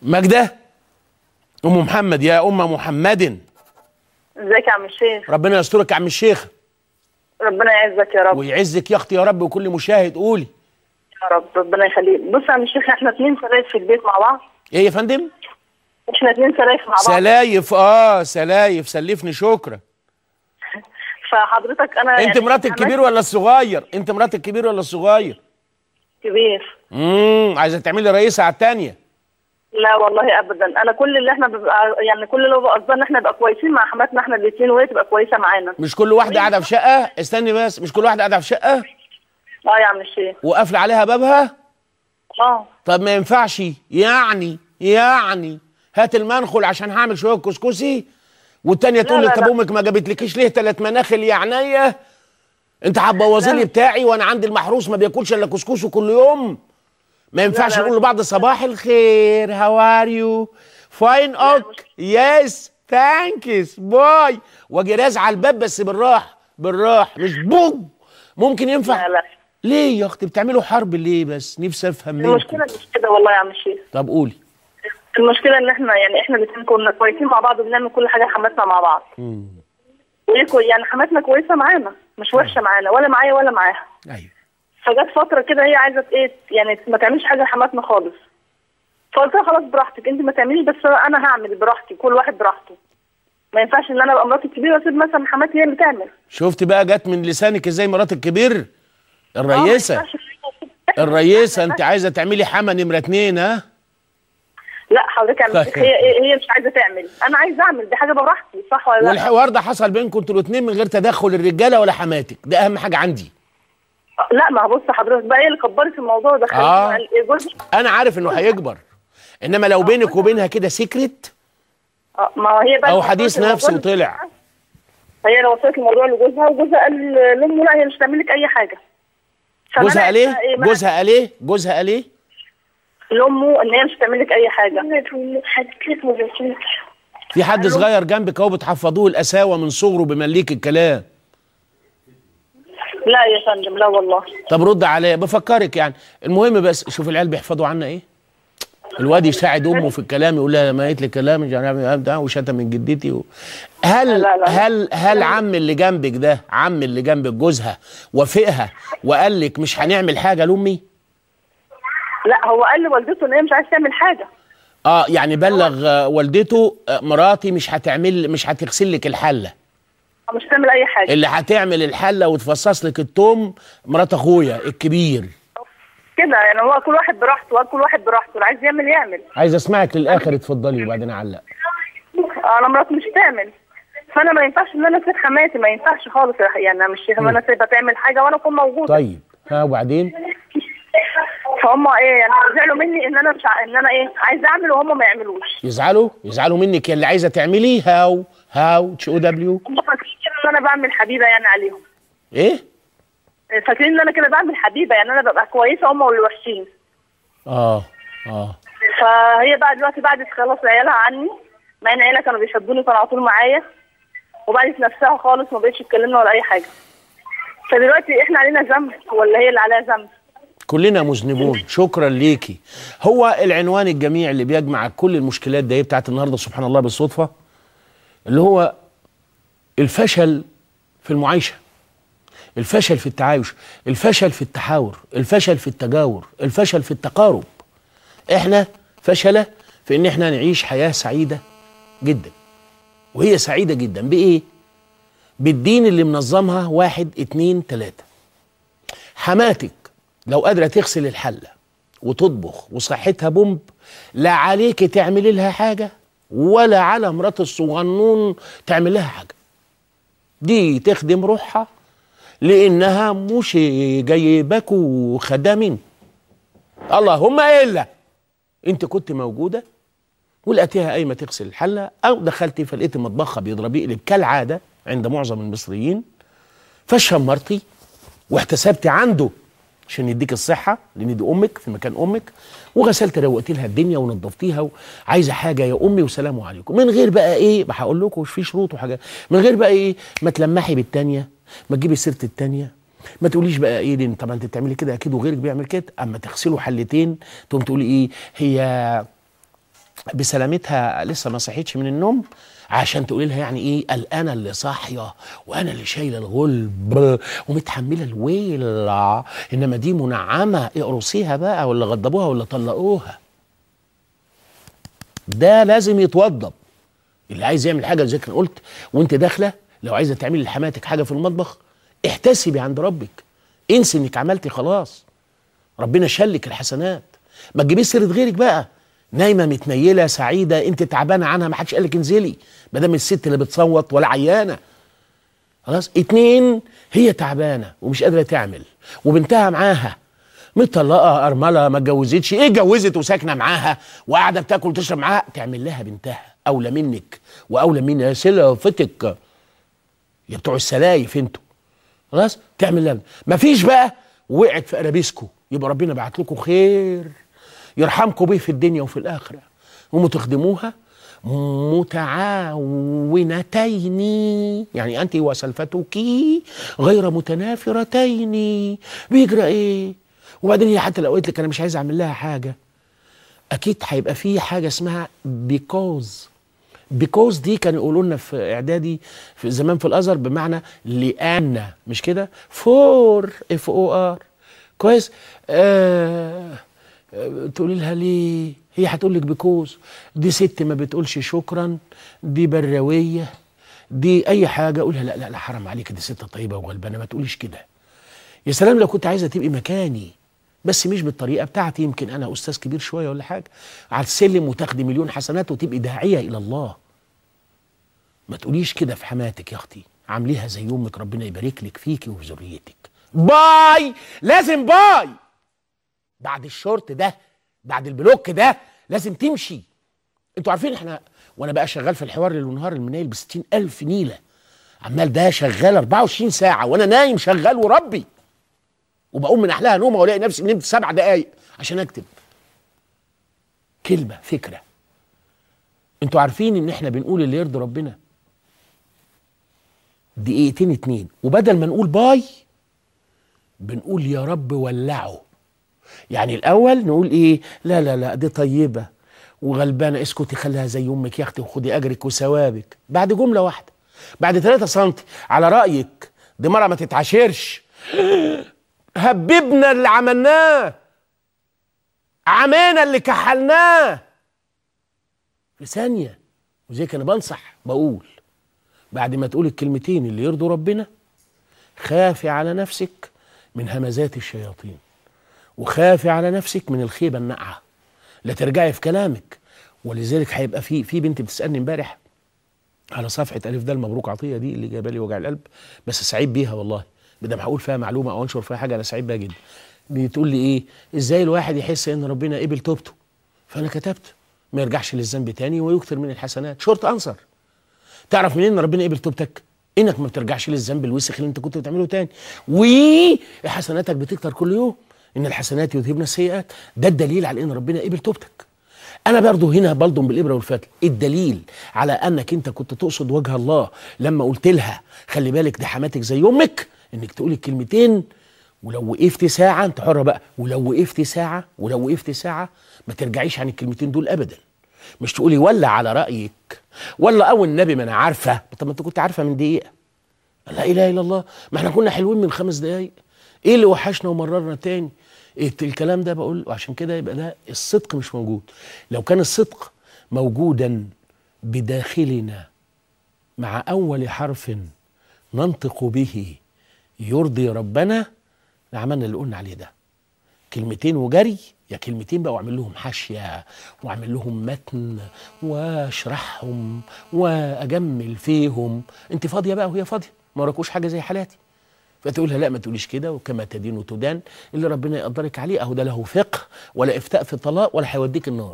ماجده ام محمد يا ام محمد ازيك يا عم الشيخ ربنا يسترك يا عم الشيخ ربنا يعزك يا رب ويعزك يا اختي يا رب وكل مشاهد قولي يا رب ربنا يخليك بص يا عم الشيخ احنا اتنين سلايف في البيت مع بعض ايه يا فندم احنا اتنين سلايف مع بعض سلايف اه سلايف سلفني شكرا فحضرتك انا انت يعني مرات حماتي الكبير ولا الصغير انت مرات الكبير ولا الصغير كبير امم عايزه تعملي رئيسه على الثانيه لا والله ابدا انا كل اللي احنا بيبقى يعني كل اللي هو قصدنا ان احنا نبقى كويسين مع حماتنا احنا الاثنين وهي تبقى كويسه معانا مش كل واحده قاعده في شقه استني بس مش كل واحده قاعده في شقه اه يا عم الشيخ وقافله عليها بابها اه طب ما ينفعش يعني يعني هات المنخل عشان هعمل شويه كسكسي والتانيه تقول لا، لك طب لا. امك ما جابتلكيش ليه ثلاث مناخل يا عينيا انت هتبوظي لي بتاعي وانا عندي المحروس ما بياكلش الا كسكسه كل يوم ما ينفعش لا. نقول لبعض صباح الخير هاو ار يو فاين اوك يس ثانكس باي واجي رازع على الباب بس بالراحه بالراحه مش بوم ممكن ينفع لا لا ليه يا اختي بتعملوا حرب ليه بس نفسي افهم منكم المشكله مش كده والله يا عم الشيخ طب قولي المشكله ان احنا يعني احنا الاثنين كنا كويسين مع بعض وبنعمل كل حاجه حماتنا مع بعض مم. وهي كوي- يعني حماتنا كويسه معانا مش وحشه معانا ولا معايا ولا معاها ايوه فجت فتره كده هي عايزه ايه يعني ما تعملش حاجه لحماتنا خالص فقلت لها خلاص براحتك انت ما تعملي بس انا هعمل براحتي كل واحد براحته ما ينفعش ان انا ابقى مراتي الكبيره واسيب مثلا حماتي هي اللي تعمل شفت بقى جت من لسانك ازاي مرات الكبير آه، ما الرئيسه ينفعش. الرئيسه انت عايزه تعملي حما نمره اتنين ها لا حضرتك يا عم الشيخ، هي هي هي مش عايزه تعمل انا عايزه اعمل دي حاجه براحتي صح ولا لا والحوار ده حصل بينكم انتوا الاثنين من غير تدخل الرجاله ولا حماتك ده اهم حاجه عندي لا ما هو بص حضرتك بقى هي اللي كبرت الموضوع ده آه. خلت جوزها انا عارف انه هيكبر انما لو بينك وبينها كده سيكريت آه، ما هو هي بقى او اللي حديث وصلت نفس الموضوع وطلع هي اللي وصلت الموضوع لجوزها وجوزها قال لامه لا هي مش هتعمل لك اي حاجه فمنعت جوزها قال ايه بقى منعت جوزها قال ايه جوزها قال ايه لامه ان هي مش هتعمل لك اي حاجه في حد صغير جنبك اهو بتحفظوه القساوه من صغره بمليك الكلام لا يا فندم لا والله طب رد عليا بفكرك يعني المهم بس شوف العيال بيحفظوا عنا ايه الواد يساعد امه في الكلام يقول لها ما قالت لي كلام مش عارف ده وشتم من جدتي و... هل لا، لا. هل هل عم اللي جنبك ده عم اللي جنبك جوزها وافقها وقال لك مش هنعمل حاجه لامي لا هو قال لوالدته ان هي مش عايزه تعمل حاجه اه يعني بلغ آه، والدته آه، مراتي مش هتعمل مش هتغسل لك الحله مش هتعمل اي حاجه اللي هتعمل الحله وتفصص لك التوم مرات اخويا الكبير كده يعني هو كل واحد براحته كل واحد براحته اللي عايز يعمل يعمل عايز اسمعك للاخر اتفضلي وبعدين اعلق انا مراتي مش تعمل فانا ما ينفعش ان انا اسيب حماتي ما ينفعش خالص يعني انا مش ما انا سيبها تعمل حاجه وانا اكون موجوده طيب ها وبعدين فهم ايه يعني زعلوا مني ان انا مش ع... ان انا ايه عايزه اعمل وهم ما يعملوش يزعلوا يزعلوا منك يا اللي عايزه تعمليه هاو هاو تش او دبليو هم فاكرين ان انا بعمل حبيبه يعني عليهم ايه فاكرين ان انا كده بعمل حبيبه يعني انا ببقى كويسه هم اللي وحشين اه اه فهي بقى دلوقتي بعدت خلاص عيالها عني مع ان عيالها كانوا بيحبوني كانوا على طول معايا وبعدت نفسها خالص ما بقتش تكلمنا ولا اي حاجه فدلوقتي احنا علينا ذنب ولا هي اللي عليها ذنب كلنا مذنبون شكرا ليكي هو العنوان الجميع اللي بيجمع كل المشكلات ده بتاعت النهارده سبحان الله بالصدفه اللي هو الفشل في المعايشه الفشل في التعايش الفشل في التحاور الفشل في التجاور الفشل في التقارب احنا فشله في ان احنا نعيش حياه سعيده جدا وهي سعيده جدا بايه بالدين اللي منظمها واحد اتنين تلاته حماتك لو قادرة تغسل الحلة وتطبخ وصحتها بومب لا عليك تعملي لها حاجة ولا على مرات الصغنون تعمل لها حاجة دي تخدم روحها لأنها مش جايباكوا خدامين اللهم إلا أنت كنت موجودة ولقيتيها قايمة تغسل الحلة أو دخلتي فلقيت مطبخها بيضرب يقلب كالعادة عند معظم المصريين فشمرتي واحتسبتي عنده عشان يديك الصحه لان دي امك في مكان امك وغسلت روقتي لها الدنيا ونظفتيها وعايزه حاجه يا امي وسلام عليكم من غير بقى ايه هقول لكم في شروط وحاجات من غير بقى ايه ما تلمحي بالتانيه ما تجيبي سيره التانيه ما تقوليش بقى ايه لان طبعا انت بتعملي كده اكيد وغيرك بيعمل كده اما تغسلوا حلتين تقوم تقولي ايه هي بسلامتها لسه ما صحيتش من النوم عشان تقولي لها يعني ايه انا اللي صاحيه وانا اللي شايله الغلب ومتحمله الويل انما دي منعمه اقرصيها بقى ولا غضبوها ولا طلقوها ده لازم يتوضب اللي عايز يعمل حاجه زي ما قلت وانت داخله لو عايزه تعملي لحماتك حاجه في المطبخ احتسبي عند ربك انسي انك عملتي خلاص ربنا شلك الحسنات ما تجيبيش سيره غيرك بقى نايمه متنيله سعيده انت تعبانه عنها ما حدش قال لك انزلي ما دام الست اللي بتصوت ولا عيانه خلاص اتنين هي تعبانه ومش قادره تعمل وبنتها معاها مطلقه ارمله ما اتجوزتش ايه اتجوزت وساكنه معاها وقاعده بتاكل وتشرب معاها تعمل لها بنتها اولى منك واولى من يا سلفتك يا بتوع السلايف انتوا خلاص تعمل لها مفيش بقى وقعت في ارابيسكو يبقى ربنا بعت لكم خير يرحمكم به في الدنيا وفي الاخره هم تخدموها متعاونتين يعني انت وسلفتك غير متنافرتين بيجرى ايه وبعدين هي حتى لو قلت لك انا مش عايز اعمل لها حاجه اكيد هيبقى في حاجه اسمها بيكوز بيكوز دي كانوا يقولوا لنا في اعدادي في زمان في الازهر بمعنى لان مش كده فور اف او ار كويس آه آه، تقولي لها ليه هي هتقول لك بيكوز دي ست ما بتقولش شكرا دي برويه دي اي حاجه اقولها لا لا لا حرام عليك دي ست طيبه وغلبانه ما تقوليش كده يا سلام لو كنت عايزه تبقي مكاني بس مش بالطريقه بتاعتي يمكن انا استاذ كبير شويه ولا حاجه على السلم وتاخدي مليون حسنات وتبقي داعيه الى الله ما تقوليش كده في حماتك يا اختي عامليها زي امك ربنا يبارك لك فيكي وفي ذريتك باي لازم باي بعد الشورت ده بعد البلوك ده لازم تمشي انتوا عارفين احنا وانا بقى شغال في الحوار ليل ونهار المنايل ب ألف نيله عمال ده شغال 24 ساعه وانا نايم شغال وربي وبقوم من احلاها نومه والاقي نفسي نمت سبع دقايق عشان اكتب كلمه فكره انتوا عارفين ان احنا بنقول اللي يرضي ربنا دقيقتين اتنين وبدل ما نقول باي بنقول يا رب ولعه يعني الاول نقول ايه لا لا لا دي طيبه وغلبانه اسكتي خليها زي امك يا اختي وخدي اجرك وثوابك بعد جمله واحده بعد 3 سم على رايك دي مره ما تتعاشرش هببنا اللي عملناه عمينا اللي كحلناه في ثانيه وزي انا بنصح بقول بعد ما تقول الكلمتين اللي يرضوا ربنا خافي على نفسك من همزات الشياطين وخافي على نفسك من الخيبه الناقعه لا ترجعي في كلامك ولذلك هيبقى في في بنت بتسالني امبارح على صفحه الف ده المبروك عطيه دي اللي جايبه لي وجع القلب بس سعيد بيها والله بدل ما هقول فيها معلومه او انشر فيها حاجه انا سعيد بيها جدا بتقول لي ايه ازاي الواحد يحس ان ربنا قبل توبته فانا كتبت ما يرجعش للذنب تاني ويكثر من الحسنات شورت انسر تعرف منين ان ربنا قبل توبتك انك ما بترجعش للذنب الوسخ اللي انت كنت بتعمله تاني وحسناتك بتكتر كل يوم ان الحسنات يذهبن السيئات ده الدليل على ان ربنا قبل توبتك انا برضه هنا بلضم بالابره والفتل الدليل على انك انت كنت تقصد وجه الله لما قلت لها خلي بالك دي حماتك زي امك انك تقولي الكلمتين ولو وقفت ساعه انت حره بقى ولو وقفت ساعه ولو وقفت ساعه ما ترجعيش عن الكلمتين دول ابدا مش تقولي ولا على رايك ولا او النبي ما انا عارفه طب ما انت كنت عارفه من دقيقه لا اله الا الله ما احنا كنا حلوين من خمس دقايق ايه اللي وحشنا ومررنا تاني إيه الكلام ده بقول وعشان كده يبقى ده الصدق مش موجود لو كان الصدق موجودا بداخلنا مع اول حرف ننطق به يرضي ربنا لعملنا اللي قلنا عليه ده كلمتين وجري يا كلمتين بقى واعمل لهم حاشيه واعمل لهم متن واشرحهم واجمل فيهم انت فاضيه بقى وهي فاضيه ما وراكوش حاجه زي حالاتي فتقولها لا ما تقوليش كده وكما تدين وتدان اللي ربنا يقدرك عليه اهو ده له فقه ولا افتاء في الطلاق ولا هيوديك النار